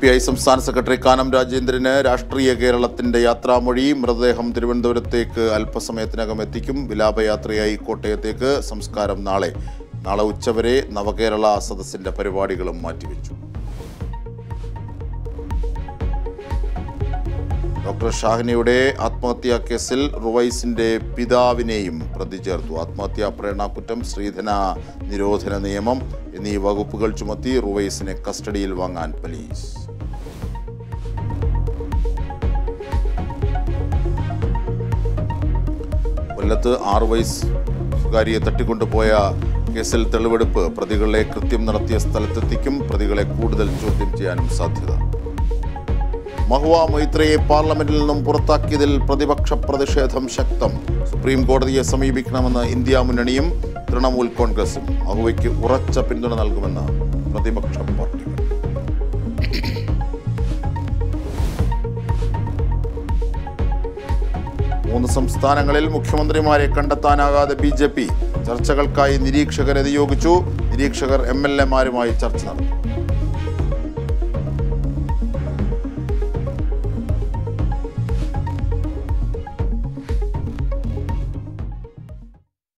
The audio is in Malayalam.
പി ഐ സംസ്ഥാന സെക്രട്ടറി കാനം രാജേന്ദ്രന് രാഷ്ട്രീയ കേരളത്തിന്റെ യാത്രാമൊഴി മൃതദേഹം തിരുവനന്തപുരത്തേക്ക് അല്പസമയത്തിനകം എത്തിക്കും വിലാപയാത്രയായി കോട്ടയത്തേക്ക് സംസ്കാരം നാളെ നാളെ ഉച്ചവരെ നവകേരള സദസ്സിന്റെ പരിപാടികളും മാറ്റിവെച്ചു ഡോക്ടർ ഷാഹിനയുടെ ആത്മഹത്യാ കേസിൽ റുവൈസിന്റെ പിതാവിനെയും പ്രതി ചേർത്തു ആത്മഹത്യാ പ്രേരണാകുറ്റം ശ്രീധന നിരോധന നിയമം എന്നീ വകുപ്പുകൾ ചുമത്തി റുവൈസിനെ കസ്റ്റഡിയിൽ വാങ്ങാൻ പോലീസ് കൊല്ലത്ത് ആറു വയസ്സുകാരിയെ തട്ടിക്കൊണ്ടുപോയ കേസിൽ തെളിവെടുപ്പ് പ്രതികളെ കൃത്യം നടത്തിയ സ്ഥലത്തെത്തിക്കും പ്രതികളെ കൂടുതൽ ചോദ്യം ചെയ്യാനും സാധ്യത മഹുവ മൈത്രയെ പാർലമെന്റിൽ നിന്നും പുറത്താക്കിയതിൽ പ്രതിപക്ഷ പ്രതിഷേധം ശക്തം സുപ്രീം കോടതിയെ സമീപിക്കണമെന്ന് ഇന്ത്യ മുന്നണിയും തൃണമൂൽ കോൺഗ്രസും മഹുവയ്ക്ക് ഉറച്ച പിന്തുണ നൽകുമെന്ന് പ്രതിപക്ഷ പാർട്ടികൾ മൂന്ന് സംസ്ഥാനങ്ങളിൽ മുഖ്യമന്ത്രിമാരെ കണ്ടെത്താനാകാതെ ബി ജെ പി ചർച്ചകൾക്കായി നിരീക്ഷകരെ നിയോഗിച്ചു നിരീക്ഷകർ എം എൽ എമാരുമായി ചർച്ച നടത്തും